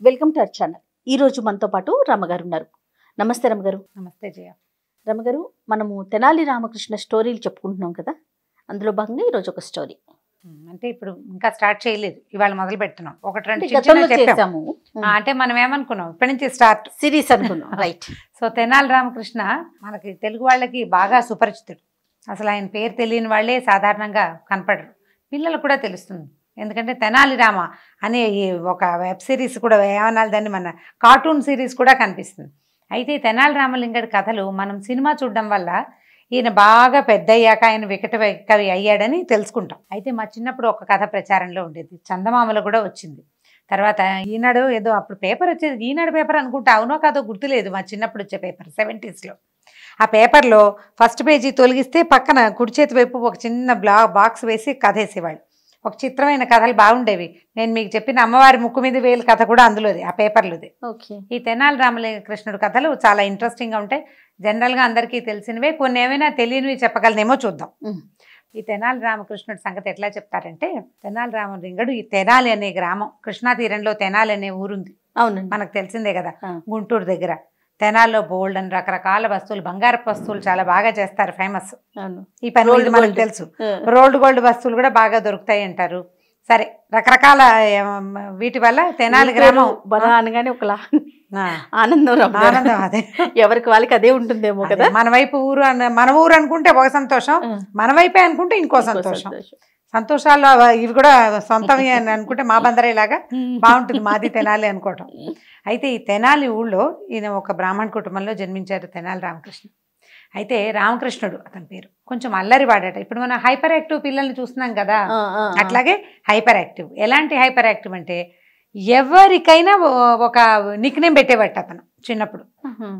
Welcome to our channel ఈ రోజు మనతో పాటు రమ్మగారు ఉన్నారు నమస్తే రమ్మగారు నమస్తే జయ రమ్మగారు మనము తెనాలి రామకృష్ణ స్టోరీలు చెప్పుకుంటున్నాం కదా అందులో భాగంగా ఈరోజు ఒక స్టోరీ ఉమ్, అంటే ఇప్పుడు ఇంకా స్టార్ట్ చేయలేదు ఇవాళ మొదలు పెడుతున్నాం ఒకటి రెండు అంటే చిన్న గతంలో చిన్నవి చెప్పాం. చేసాము ఆ, అంటే మనం ఏమనుకున్నాం ఇప్పటి నుంచి స్టార్ట్ సిరీస్ అనుకున్నాం రైట్ సో తెనాలి రామకృష్ణ మనకి తెలుగు వాళ్ళకి బాగా సుపరిచితుడు అసలు ఆయన పేరు తెలియని వాళ్ళే సాధారణంగా కనపడరు పిల్లలకు కూడా తెలుస్తుంది ఎందుకంటే తెనాలి రామ అనే ఈ ఒక వెబ్ సిరీస్ కూడా ఏమనాలి దాన్ని మన కార్టూన్ సిరీస్ కూడా కనిపిస్తుంది అయితే ఈ తెనాలి రామలింగడి కథలు మనం సినిమా చూడడం వల్ల ఈయన బాగా పెద్ద అయ్యాక ఆయన వికట కవి అయ్యాడని తెలుసుకుంటాం అయితే మా చిన్నప్పుడు ఒక కథ ప్రచారంలో ఉండేది చందమామలో కూడా వచ్చింది తర్వాత ఈనాడు ఏదో అప్పుడు పేపర్ వచ్చేది ఈనాడు పేపర్ అనుకుంటా అవునో కాదో గుర్తులేదు మా చిన్నప్పుడు వచ్చే పేపర్ సెవెంటీస్లో ఆ పేపర్లో ఫస్ట్ పేజీ తొలగిస్తే పక్కన కుడి చేతి వైపు ఒక చిన్న బ్లా బాక్స్ వేసి కథ వేసేవాళ్ళు ఒక చిత్రమైన కథలు బాగుండేవి నేను మీకు చెప్పిన అమ్మవారి ముక్కు మీద వేలు కథ కూడా అందులోది ఆ పేపర్లోది ఓకే ఈ తెనాలి రామకృష్ణుడు కథలు చాలా ఇంట్రెస్టింగ్గా ఉంటాయి జనరల్గా అందరికీ తెలిసినవే కొన్ని ఏమైనా తెలియనివి చెప్పగలనేమో చూద్దాం ఉమ్. ఈ తెనాలి రామకృష్ణుడి సంగతి ఎట్లా చెప్తారంటే తెనాలి రామలింగడు ఈ తెనాలి అనే గ్రామం కృష్ణా తీరంలో తెనాలి అనే ఊరుంది అవునండి మనకు తెలిసిందే కదా ఆ. గుంటూరు దగ్గర తెనాల్లో బోల్డ్ అని రకరకాల వస్తువులు బంగారపు వస్తువులు చాలా బాగా చేస్తారు ఫేమస్ అవును ఈ పని Rolled మీద మనకు gold. తెలుసు రోల్డ్ గోల్డ్ వస్తువులు కూడా బాగా దొరుకుతాయి అంటారు సరే రకరకాల ఏం, వీటి వల్ల తెనాలి గ్రామం బల అనగానే ఒక లా- ఆ, ఆనందం రమ్మగారు. ఆనందం అదే ఎవరికి వాళ్ళకి అదే ఉంటుందేమో అదే, కదా మన వైపు ఊరు అన్న మన ఊరు అనుకుంటే ఒక సంతోషం ఆ. మన వైపే అనుకుంటే ఇంకో ఇంకో సంతోషం సంతోషం. సంతోషాలు అవ- ఇవి కూడా సొంతమే అని అనుకుంటే మా బందరేలాగా బాగుంటుంది మాది తెనాలి అనుకోవటం అయితే ఈ తెనాలి ఊళ్ళో ఈయన ఒక బ్రాహ్మణ కుటుంబంలో జన్మించారు తెనాలి రామకృష్ణ అయితే రామకృష్ణుడు అతని పేరు కొంచెం అల్లరి వాడట ఇప్పుడు మనం హైపర్ యాక్టివ్ పిల్లల్ని చూస్తున్నాం కదా ఆ, ఆ, ఆ. అట్లాగే హైపర్ యాక్టివ్ ఎలాంటి హైపర్ యాక్టివ్ అంటే ఎవరికైనా ఓ- ఒక నిక్ నేమ్ పెట్టేవాట అతను చిన్నప్పుడు ఉహుం.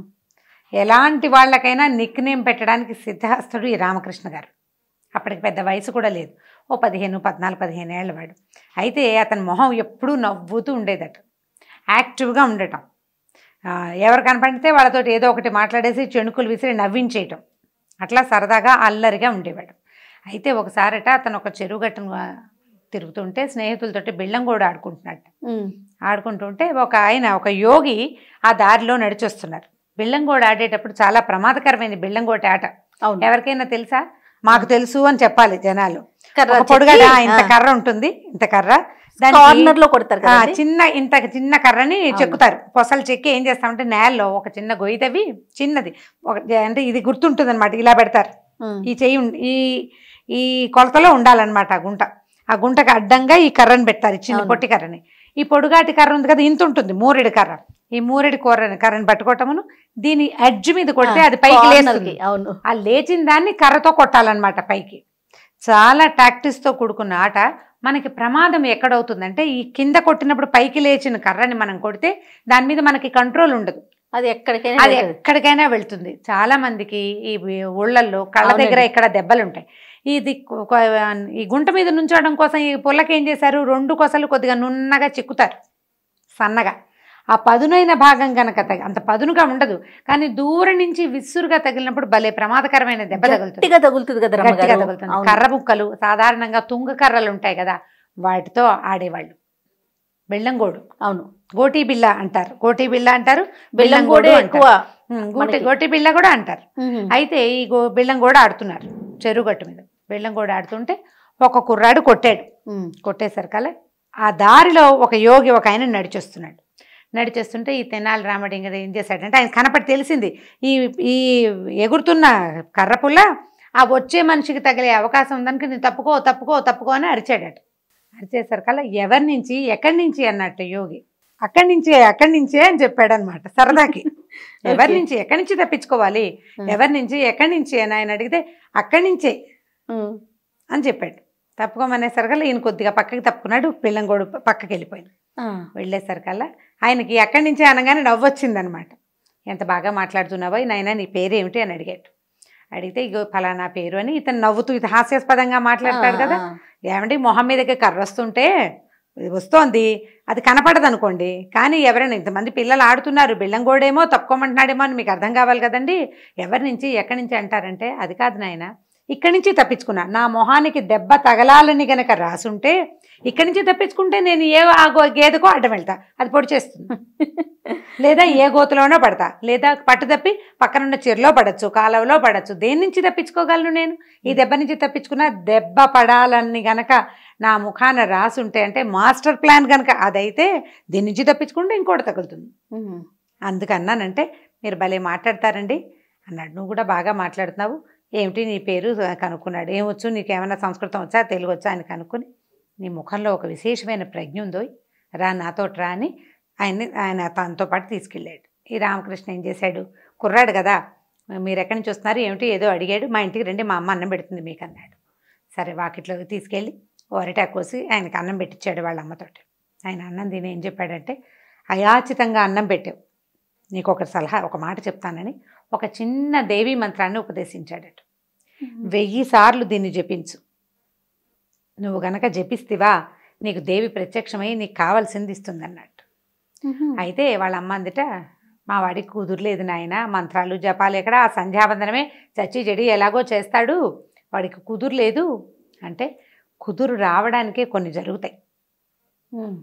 ఎలాంటి వాళ్ళకైనా నిక్ నేమ్ పెట్టడానికి సిద్ధహస్తుడు ఈ రామకృష్ణ గారు అప్పటికి పెద్ద వయసు కూడా లేదు ఓ పదిహేను పద్నాలుగు పదిహేను ఏళ్ళ వాడు అయితే అతని మొహం ఎప్పుడూ నవ్వుతూ ఉండేదట యాక్టివ్గా ఉండటం ఆ, ఎవరు కనపడితే వాళ్ళతోటి ఏదో ఒకటి మాట్లాడేసి చెణుకులు విసిరి నవ్వించేయటం అట్లా సరదాగా అల్లరిగా ఉండేవాడు అయితే ఒకసారట అతను ఒక చెరువు గట్టును ఆ, తిరుగుతుంటే స్నేహితులతోటి బిళ్ళం కూడా ఆడుకుంటున్నట్టు ఉమ్. ఆడుకుంటుంటే ఒక ఆయన ఒక యోగి ఆ దారిలో నడిచొస్తున్నారు బిళ్ళంగోడ ఆడేటప్పుడు చాలా ప్రమాదకరమైన బిళ్ళంగోట ఆట అవును ఎవరికైనా తెలుసా మాకు తెలుసు అని చెప్పాలి జనాలు కర్ర ఒక పొడుగడ చెక్కి, ఇంత ఆ, కర్ర ఉంటుంది ఇంత కర్ర దానికి, కార్నర్ లో కొడతారు ఆ, కదా అది? చిన్న ఇంత చిన్న కర్రని చెక్కుతారు పొసలు చెక్కి ఏం చేస్తామంటే నేలలో ఒక చిన్న గొయ్యి తవ్వి చిన్నది ఒక అంటే ఇది గుర్తుంటుంది అనమాట ఇలా పెడతారు ఉమ్. ఈ చెయ్యి ఉం- ఈ ఈ కొలతలో ఉండాలన్నమాట ఆ గుంట ఆ గుంటకు అడ్డంగా ఈ కర్రని పెడతారు ఈ చిన్న అవును. పొట్టి కర్రని ఈ పొడుగాటి కర్ర ఉంది కదా ఇంత ఉంటుంది మూరెడు కర్ర ఈ మూరెడు కూర కర్రని పట్టుకోవటమును దీని ఎడ్జ్ మీద కొడితే ఆ, అది పైకి corner లేస్తుంది కి, అవును ఆ లేచిన దాన్ని కర్రతో కొట్టాలన్నమాట పైకి చాలా టాక్టిస్తో కూడుకున్న ఆట మనకి ప్రమాదం ఎక్కడవుతుందంటే ఈ కింద కొట్టినప్పుడు పైకి లేచిన కర్రని మనం కొడితే దాని మీద మనకి కంట్రోల్ ఉండదు అది ఎక్కడికైనా అది వెళ్తది. ఎక్కడికైనా వెళ్తుంది చాలా మందికి ఈ ఊళ్ళల్లో కళ్ళ అవునండి. దగ్గర ఇక్కడ దెబ్బలు ఉంటాయి ఇది కొ- కొ- ఈ గుంట మీద నుంచోవడం కోసం ఈ పుల్లకి ఏం చేశారు రెండు కొసలు కొద్దిగా నున్నగా చిక్కుతారు సన్నగా ఆ పదునైన భాగం కనుక తగ అంత పదునుగా ఉండదు కానీ దూరం నుంచి విసురుగా తగిలినప్పుడు భలే ప్రమాదకరమైన దెబ్బ తగులుతుంది గట్టిగా తగులుతుంది కదా గట్టిగా రమ్మగారు తగులుతుంది అవును. కర్ర ముక్కలు సాధారణంగా తుంగ కర్రలు ఉంటాయి కదా వాటితో ఆడేవాళ్ళు బెల్లంగోడు అవును గోటీ బిళ్ళ అంటారు గోటీ బిళ్ళ అంటారు బెల్లం కూడా బెల్లంగోడు ఎక్కువ ఉమ్, గోటి మనకి. గోటి బిళ్ళ కూడా అంటారు ఉహుం. అయితే ఈ గో బిళ్ళం కూడా ఆడుతున్నారు చెరువు గట్టు మీద బిళ్ళం కూడా ఆడుతుంటే ఒక కుర్రాడు కొట్టాడు ఉమ్. కొట్టేసరికల్లా ఆ దారిలో ఒక యోగి ఒక ఆయన నడిచొస్తున్నాడు నడిచేస్తుంటే ఈ తెనాలి రామడి ఇంకా ఏం చేశాడంటే ఆయన కనపడి తెలిసింది ఈ ఈ ఎగురుతున్న కర్ర పుల్ల ఆ వచ్చే మనిషికి తగిలే అవకాశం ఉందనుక నేను తప్పుకో తప్పుకో తప్పుకో అని అరిచాడట అరిచేసరికల్లా ఎవరి నుంచి ఎక్కడి నుంచి అన్నట్టు యోగి అక్కడి నుంచే అక్కడి నుంచే అని చెప్పాడు అనమాట సరదాకి ఎవరి Okay. నుంచి ఎక్కడి నుంచి తప్పించుకోవాలి Hmm. ఎవరి నుంచి ఎక్కడి నుంచి అని ఆయన అడిగితే అక్కడి నుంచే ఉమ్. అని చెప్పాడు తప్పుకోమనేసరికల్లా ఈయన కొద్దిగా పక్కకి తప్పుకున్నాడు పిల్లంగోడు పక్కకి వెళ్ళిపోయింది ఆ. వెళ్ళేసరికల్లా ఆయనకి అక్కడి నుంచి అనగానే నవ్వొచ్చిందనమాట ఎంత బాగా మాట్లాడుతున్నావో నాయన నీ పేరేమిటి అని అడిగాడు అడిగితే ఇగో ఫలానా పేరు అని ఇతను నవ్వుతూ ఇది హాస్యాస్పదంగా మాట్లాడతాడు కదా ఆ, ఏమండి మొహం మీదకి కర్ర వస్తుంటే ఇది వస్తోంది అది కనపడదు అనుకోండి కానీ ఎవరైనా ఇంతమంది పిల్లలు ఆడుతున్నారు బిళ్ళంగోడేమో తప్పుకోమంటున్నాడేమో అని మీకు అర్థం కావాలి కదండి ఎవరి నుంచి ఎక్కడి నుంచి అంటారంటే అది కాదు నాయన ఇక్కడి నుంచి తప్పించుకున్నా నా మొహానికి దెబ్బ తగలాలని గనక రాసుంటే ఇక్కడి నుంచి తప్పించుకుంటే నేను ఏ ఆ గో- గేదెకో అడ్డం వెళ్తా అది పొడి చేస్తుంది లేదా ఏ గోతులోనో పడతా లేదా పట్టు తప్పి పక్కనున్న చెరులో పడచ్చు కాలువలో పడచ్చు దేని నుంచి తప్పించుకోగలను నేను ఈ దెబ్బ నుంచి తప్పించుకున్న దెబ్బ పడాలని గనక నా ముఖాన రాసుంటే అంటే మాస్టర్ ప్లాన్ గనక అదైతే దీని నుంచి తప్పించుకుంటే ఇంకోటి తగులుతుంది ఉమ్. అందుకన్నానంటే మీరు భలే మాట్లాడతారండి అన్నాడు నువ్వు కూడా బాగా మాట్లాడుతున్నావు ఏమిటి నీ పేరు కనుక్కున్నాడు ఏమొచ్చు నీకేమైనా సంస్కృతం వచ్చా తెలుగు వచ్చా అని కనుక్కొని నీ ముఖంలో ఒక విశేషమైన ప్రజ్ఞ ఉందో రా నాతోటి రా అని ఆయన్ని ఆయన తనతో పాటు తీసుకెళ్ళాడు ఈ రామకృష్ణ ఏం చేశాడు కుర్రాడు కదా మీరు ఎక్కడి నుంచి వస్తున్నారు ఏమిటి ఏదో అడిగాడు మా ఇంటికి రండి మా అమ్మ అన్నం పెడుతుంది మీకు అన్నాడు సరే వాకిట్లోకి తీసుకెళ్ళి అరిటాకు కోసి ఆయనకి అన్నం పెట్టించాడు వాళ్ళ అమ్మతోటి ఆయన అన్నం తిని ఏం చెప్పాడంటే అయాచితంగా అన్నం పెట్టావు నీకు ఒక సలహా ఒక మాట చెప్తానని ఒక చిన్న దేవీ మంత్రాన్ని ఉపదేశించాడట వెయ్యి సార్లు దీన్ని జపించు నువ్వు గనక జపిస్తివా నీకు దేవి ప్రత్యక్షమై నీకు కావాల్సింది ఇస్తుంది అన్నట్టు ఉమ్. అయితే వాళ్ళ అమ్మ అందుట మా వాడికి కుదురులేదు నాయన మంత్రాలు జపాలు ఎక్కడ ఆ సంధ్యావందనమే చచ్చి చెడి ఎలాగో చేస్తాడు వాడికి కుదురులేదు అంటే కుదురు రావడానికే కొన్ని జరుగుతాయి ఉమ్.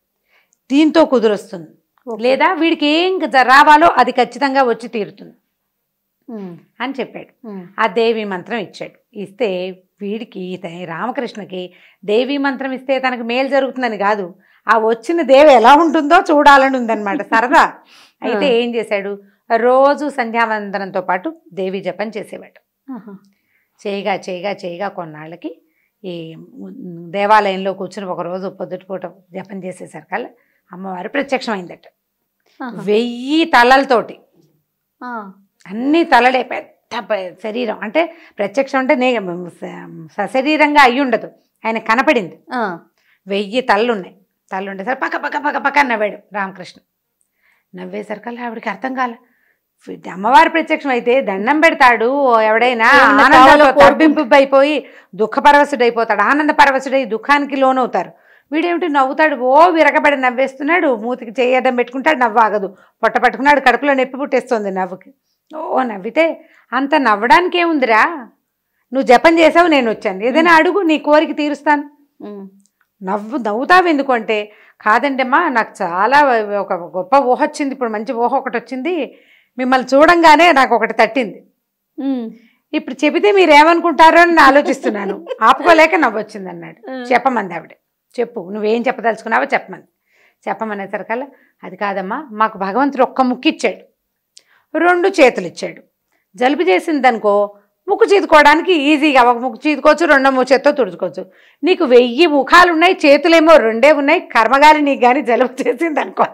దీంతో కుదురొస్తుంది ఓకే. లేదా వీడికి ఏం జ- రావాలో అది ఖచ్చితంగా వచ్చి తీరుతుంది ఉమ్. అని చెప్పాడు ఉమ్. ఆ దేవి మంత్రం ఇచ్చాడు ఇస్తే వీడికి ఇత- రామకృష్ణకి దేవి మంత్రం ఇస్తే తనకు మేలు జరుగుతుందని కాదు ఆ వచ్చిన దేవి ఎలా ఉంటుందో చూడాలని ఉందన్నమాట సరదా అయితే ఏం చేశాడు రోజు సంధ్యావందనంతో పాటు దేవి జపం చేసేవాడు ఆహా. చేయగా చేయగా చేయగా కొన్నాళ్ళకి ఈ దేవాలయంలో కూర్చుని ఒక రోజు పొద్దుటిపూట జపం చేసేసరికల్లా అమ్మవారు ప్రత్యక్షమైందట ఆహా. వెయ్యి తలలతోటి ఆ. అన్ని తలలే పెద్ద ప- శరీరం అంటే ప్రత్యక్షం అంటే నే స- సశరీరంగా అయి ఉండదు ఆయన కనపడింది ఆ. వెయ్యి తలలు ఉన్నాయి తలలు ఉండేసరికి పక్క పక్క పక్క పక్క నవ్వాడు రామకృష్ణ నవ్వేసరికల్లా ఆవిడకి అర్థం కాల ఇది అమ్మవారి ప్రత్యక్షం అయితే దండం పెడతాడు ఎవడైనా ఏమన్నా ఆనందంలో కావాలో కోరుకుంటా- తబ్బింపుబైపోయి దుఃఖ పరవశుడైపోతాడు ఆనంద పరవశుడై దుఃఖానికి లోనవుతారు వీడేమిటి నవ్వుతాడు ఓ విరగబడి నవ్వేస్తున్నాడు మూతికి చేయడం పెట్టుకుంటాడు నవ్వు ఆగదు పొట్ట పట్టుకున్నాడు కడుపులో నొప్పి పుట్టేస్తుంది నవ్వుకి ఓ నవ్వితే అంత నవ్వడానికి ఏముందిరా నువ్వు జపం చేసావు నేను వచ్చాను ఏదైనా అడుగు నీ కోరిక తీరుస్తాను ఉమ్. నవ్వు నవ్వుతావు ఎందుకు అంటే కాదండమ్మా నాకు చాలా ఒక గొప్ప ఊహ వచ్చింది ఇప్పుడు మంచి ఊహ ఒకటి వచ్చింది మిమ్మల్ని చూడంగానే నాకు ఒకటి తట్టింది ఉమ్. ఇప్పుడు చెబితే మీరు ఏమనుకుంటారో అని నేను ఆలోచిస్తున్నాను ఆపుకోలేక నవ్వొచ్చింది అన్నాడు చెప్పమంది ఆవిడ చెప్పు నువ్వేం చెప్పదలుచుకున్నావో చెప్పమంది చెప్పమనేసరికల్లా అది కాదమ్మా మాకు భగవంతుడు ఒక్క ముక్కు ఇచ్చాడు రెండు చేతులు ఇచ్చాడు జలుబు చేసిందనుకో ముక్కు చీదుకోవడానికి ఈజీగా ఒక ముక్కు చీదుకోవచ్చు రెండో మూడు చేత్తో తుడుచుకోవచ్చు నీకు వెయ్యి ముఖాలు ఉన్నాయి చేతులేమో రెండే ఉన్నాయి కర్మగాలి నీకు కానీ జలుబు చేసిందనుకో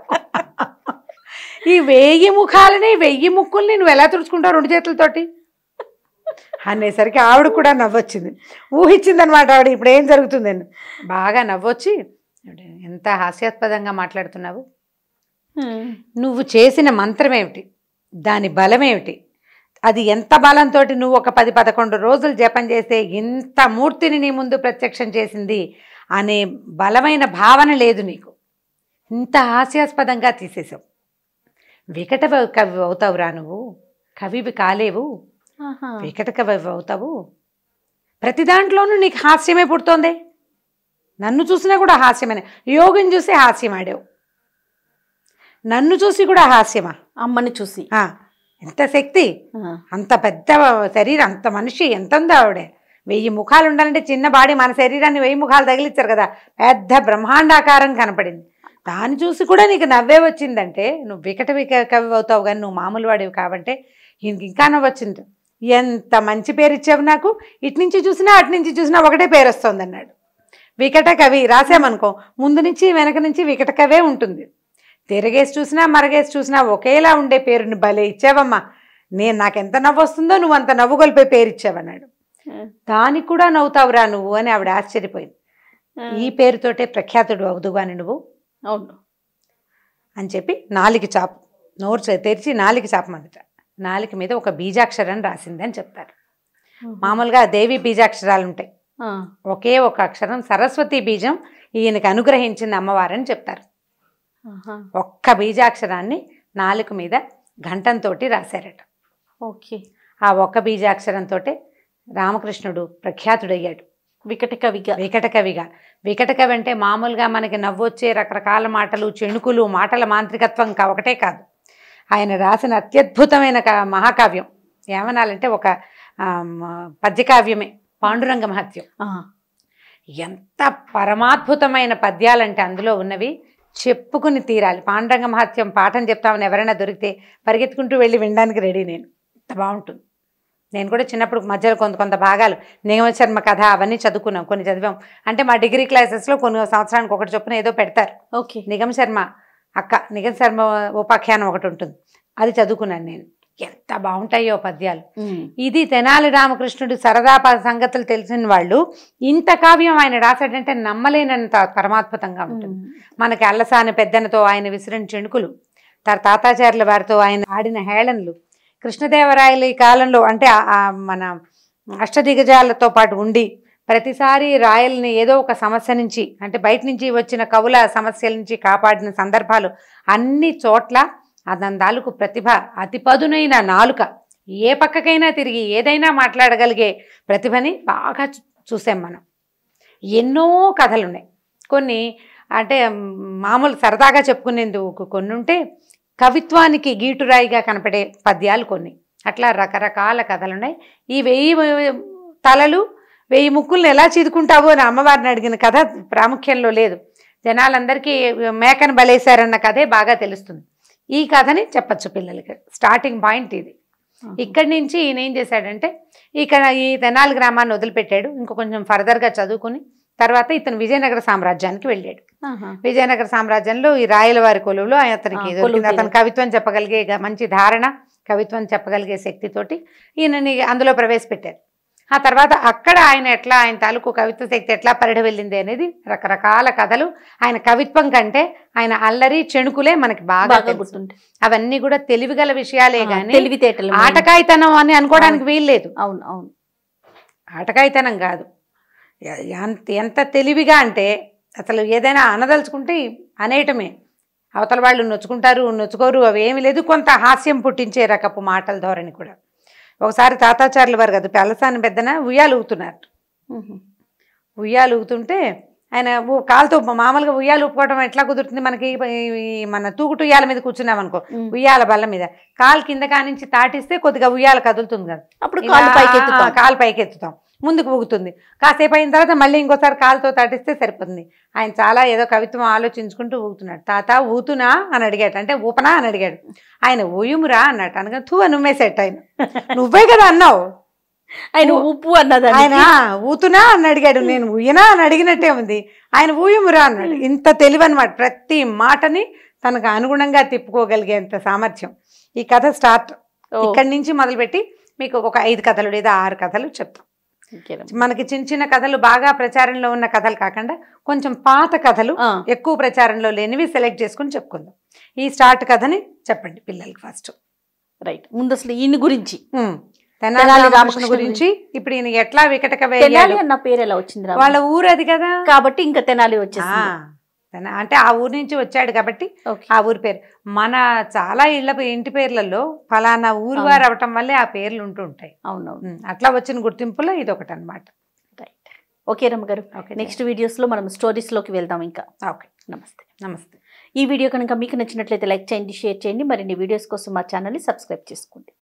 ఈ వెయ్యి ముఖాలని వెయ్యి ముక్కుల్ని నువ్వు ఎలా తుడుచుకుంటావు రెండు చేతులతోటి అనేసరికి ఆవిడ కూడా నవ్వొచ్చింది ఊహించిందనమాట ఆవిడ ఇప్పుడు ఏం జరుగుతుందని బాగా నవ్వొచ్చి ఆవిడ ఎంత హాస్యాస్పదంగా మాట్లాడుతున్నావు ఉమ్. నువ్వు చేసిన మంత్రం ఏమిటి దాని బలం ఏమిటి అది ఎంత బలంతో నువ్వు ఒక పది పదకొండు రోజులు జపం చేస్తే ఇంత మూర్తిని నీ ముందు ప్రత్యక్షం చేసింది అనే బలమైన భావన లేదు నీకు ఇంత హాస్యాస్పదంగా తీసేసావు వికట కవి అవుతావురా నువ్వు కవివి కాలేవు ఆహా. వికట కవి అవుతావు ప్రతి దాంట్లోనూ నీకు హాస్యమే పుడుతోంది నన్ను చూసినా కూడా హాస్యమనే యోగిని చూసి హాస్యం ఆడావు నన్ను చూసి కూడా హాస్యమా అమ్మని చూసి ఆ, ఎంత శక్తి ఆ. అంత పెద్ద శరీరం అంత మనిషి ఎంత ఉందో ఆవిడే వెయ్యి ముఖాలు ఉండాలంటే చిన్న బాడీ మన శరీరాన్ని వెయ్యి ముఖాలు తగిలిచ్చారు కదా పెద్ద బ్రహ్మాండాకారం కనపడింది దాన్ని చూసి కూడా నీకు నవ్వే వచ్చిందంటే నువ్వు వికట విక కవి అవుతావు కానీ నువ్వు మామూలు వాడివి కాబట్టి ఈయనకి ఇంకా నవ్వొచ్చింది ఎంత మంచి పేరు ఇచ్చావు నాకు ఇటు నుంచి చూసినా అటు నుంచి చూసినా ఒకటే పేరు వస్తుంది అన్నాడు వికట కవి రాసామనుకో ముందు నుంచి వెనక నుంచి వికట కవే ఉంటుంది తిరగేసి చూసినా మరగేసి చూసినా ఒకేలా ఉండే పేరుని భలే ఇచ్చావమ్మా నేను నాకు ఎంత నవ్వు వస్తుందో నువ్వు అంత నవ్వు గొలిపే పేరు ఇచ్చావన్నాడు దానికి కూడా నవ్వుతావురా నువ్వు అని ఆవిడ ఆశ్చర్యపోయింది ఈ పేరుతోటే ప్రఖ్యాతుడు అవుదుగాని నువ్వు అవును అని చెప్పి నాలుగు చాపు నోరు చే- తెరిచి నాలుగు చాపమందట నాలుగు మీద ఒక బీజాక్షరం రాసింది అని చెప్తారు మామూలుగా దేవి బీజాక్షరాలు ఉంటాయి ఆ. ఒకే ఒక అక్షరం సరస్వతి బీజం ఈయనకి అనుగ్రహించింది అమ్మవారని చెప్తారు ఆహా. ఒక్క బీజాక్షరాన్ని నాలుగు మీద ఘంటంతో రాశారట ఓకే ఆ ఒక్క బీజాక్షరంతో రామకృష్ణుడు ప్రఖ్యాతుడయ్యాడు వికట కవిగా వికట కవిగా వికట కవి అంటే మామూలుగా మనకి నవ్వొచ్చే రకరకాల మాటలు చెణుకులు మాటల మాంత్రికత్వం కా ఒకటే కాదు ఆయన రాసిన అత్యద్భుతమైన క- మహాకావ్యం ఏమనాలంటే ఒక ఆమ్, పద్యకావ్యమే పాండురంగ మహత్యం ఆ, ఎంత పరమాద్భుతమైన పద్యాలంటే అందులో ఉన్నవి చెప్పుకుని తీరాలి పాండురంగ మహత్యం పాఠం చెప్తామని ఎవరైనా దొరికితే పరిగెత్తుకుంటూ వెళ్ళి వినడానికి రెడీ నేను అంత బాగుంటుంది నేను కూడా చిన్నప్పుడు మధ్యలో కొంత కొంత భాగాలు నిగమ శర్మ కథ అవన్నీ చదువుకున్నాం కొన్ని చదివాం అంటే మా డిగ్రీ క్లాసెస్లో కొన్ని సంవత్సరానికి ఒకటి చొప్పున ఏదో పెడతారు ఓకే నిగమ శర్మ అక్క నిగమ శర్మ ఉపాఖ్యానం ఒకటి ఉంటుంది అది చదువుకున్నాను నేను ఎంత బాగుంటాయో పద్యాలు ఉమ్, ఇది తెనాలి రామకృష్ణుడు సరదా ప- సంగతులు తెలిసిన వాళ్ళు ఇంత కావ్యం ఆయన రాశాడంటే నమ్మలేనంత పరమాద్భుతంగా ఉంటుంది ఉమ్, మనకి అల్లసాని పెద్దనతో ఆయన విసిరిన చెణుకులు తన తాతాచార్యుల వారితో ఆయన ఆడిన హేళనలు కృష్ణదేవరాయల ఈ కాలంలో అంటే ఆ- ఆ మన అష్టదిగజాలతో పాటు ఉండి ప్రతిసారి రాయల్ని ఏదో ఒక సమస్య నుంచి అంటే బయట నుంచి వచ్చిన కవుల సమస్యల నుంచి కాపాడిన సందర్భాలు అన్ని చోట్ల అతని తాలూకు ప్రతిభ అతి పదునైన నాలుక ఏ పక్కకైనా తిరిగి ఏదైనా మాట్లాడగలిగే ప్రతిభని బాగా చూ- చూసాం మనం ఎన్నో కథలు ఉన్నాయి కొన్ని అంటే మ్, మామూలు సరదాగా చెప్పుకునేందుకు కొన్ని ఉంటే కవిత్వానికి గీటురాయిగా కనపడే పద్యాలు కొన్ని అట్లా రకరకాల కథలు ఉన్నాయి ఈ వెయ్యి వ- తలలు వెయ్యి ముక్కుల్ని ఎలా చీదుకుంటావో అని అమ్మవారిని అడిగిన కథ ప్రాముఖ్యంలో లేదు జనాలందరికీ మేకను బలేశారన్న కథే బాగా తెలుస్తుంది ఈ కథని చెప్పచ్చు పిల్లలకి స్టార్టింగ్ పాయింట్ ఇది ఇక్కడి నుంచి ఈయన ఏం చేశాడంటే ఇక్కడ ఈ తెనాలి గ్రామాన్ని వదిలిపెట్టాడు ఇంకో కొంచెం ఫర్దర్గా చదువుకుని తర్వాత ఇతను విజయనగర సామ్రాజ్యానికి వెళ్ళాడు ఆహా. విజయనగర సామ్రాజ్యంలో ఈ రాయల వారి కొలువులో అతనికి ఆ, దొరికింది కొలువు అతను కవిత్వం చెప్పగలిగే గ- మంచి ధారణ కవిత్వం చెప్పగలిగే శక్తితోటి ఈయనని అందులో ప్రవేశపెట్టారు ఆ తర్వాత అక్కడ ఆయన ఎట్లా ఆయన తాలూకు కవిత్వ శక్తి ఎట్లా పరిడి వెళ్ళింది అనేది రకరకాల కథలు ఆయన కవిత్వం కంటే ఆయన అల్లరి చెణుకులే మనకి బాగా బాగా తెలుసు. గుర్తుంటాయి అవన్నీ కూడా తెలివిగల విషయాలే ఆ, గాని తెలివితేటలు main. ఆటకాయితనం అని అనుకోవడానికి వీల్లేదు అవును అవును ఆటకాయితనం కాదు ఎ- ఎంత ఎంత తెలివిగా అంటే అసలు ఏదైనా అనదలుచుకుంటే అనేయటమే అవతల వాళ్ళు నొచ్చుకుంటారు నొచ్చుకోరు అవి ఏమీ లేదు కొంత హాస్యం పుట్టించే రకపు మాటల ధోరణి కూడా ఒకసారి తాతాచార్యుల వారు కదా పెళ్ళసాని పెద్దన ఉయ్యాలు ఊగుతున్నారు ఉహు. ఉయ్యాలు ఊగుతుంటే ఆయన ఊ- కాలుతో మామూలుగా ఉయ్యాలు ఊపుకోవడం ఎట్లా కుదురుతుంది మనకి ఈ- ఈ మన తూగుటు ఉయ్యాల మీద కూర్చున్నాం అనుకో ఉమ్. ఉయ్యాల బల్ల మీద కాలు కింద కానించి తాటిస్తే కొద్దిగా ఉయ్యాల కదులుతుంది కదా అప్పుడు ఇలా, కాళ్ళు పైకి ఆ, ఎత్తుతాం కాలు పైకి ఎత్తుతాం ముందుకు ఊగుతుంది కాసేపు అయిన తర్వాత మళ్ళీ ఇంకోసారి కాలుతో తటిస్తే సరిపోతుంది ఆయన చాలా ఏదో కవిత్వం ఆలోచించుకుంటూ ఊగుతున్నాడు తాత ఊతునా అని అడిగాడు అంటే ఊపనా అని అడిగాడు ఆయన ఊయుమురా అన్నట్టు అనగా తూ నువ్వేసేట ఆయన నువ్వే కదా అన్నావు ఆయన ఉప్పు అన్నదాన్ని ఆయన ఊతునా అని అడిగాడు నేను ఊయనా అని అడిగినట్టే ఉంది ఆయన ఊయుమురా అన్నాడు ఇంత తెలివన్నమాట ప్రతి మాటని తనకు అనుగుణంగా తిప్పుకోగలిగేంత సామర్థ్యం ఈ కథ స్టార్ట్ ఓ, ఇక్కడి నుంచి మొదలుపెట్టి మీకు ఒక ఐదు కథలు లేదా ఆరు కథలు చెప్తాం ఇంకేనమ్మా. మనకి చిన్న చిన్న కథలు బాగా ప్రచారంలో ఉన్న కథలు కాకుండా కొంచెం పాత కథలు ఆ, ఎక్కువ ప్రచారంలో లేనివి సెలెక్ట్ చేసుకుని చెప్పుకుందాం ఈ స్టార్ట్ కథని చెప్పండి పిల్లలకి ఫస్ట్ రైట్ ముందు అసలు ఈయన గురించి తెనాలి తెనాలి రామకృష్ణ రామకృష్ణ గురించి ఇప్పుడు ఈయన ఎట్లా వికటక తెనాలి వేయాలి అన్న పేరు ఎలా వచ్చింది రా వాళ్ళ ఊరు అది కదా కాబట్టి ఇంకా తెనాలి ఆ, వచ్చేసింది తెన- అంటే ఆ ఊరు నుంచి వచ్చాడు కాబట్టి ఓకే ఆ ఊరి పేరు మన చాలా ఇళ్ళ ఇంటి పేర్లలో ఫలానా ఊరు వారు అవటం వల్లే ఆ పేర్లు ఉంటూ ఉంటాయి అవునవును ఉమ్, అట్లా వచ్చిన గుర్తింపులో ఇది ఒకటి అనమాట రైట్ ఓకే రమ్మ గారు ఓకే నెక్స్ట్ వీడియోస్లో మనం స్టోరీస్లోకి వెళ్దాం ఇంకా ఓకే నమస్తే నమస్తే ఈ వీడియో కనుక మీకు నచ్చినట్లయితే లైక్ చేయండి షేర్ చేయండి మరిన్ని వీడియోస్ కోసం మా ఛానల్ని సబ్స్క్రైబ్ చేసుకోండి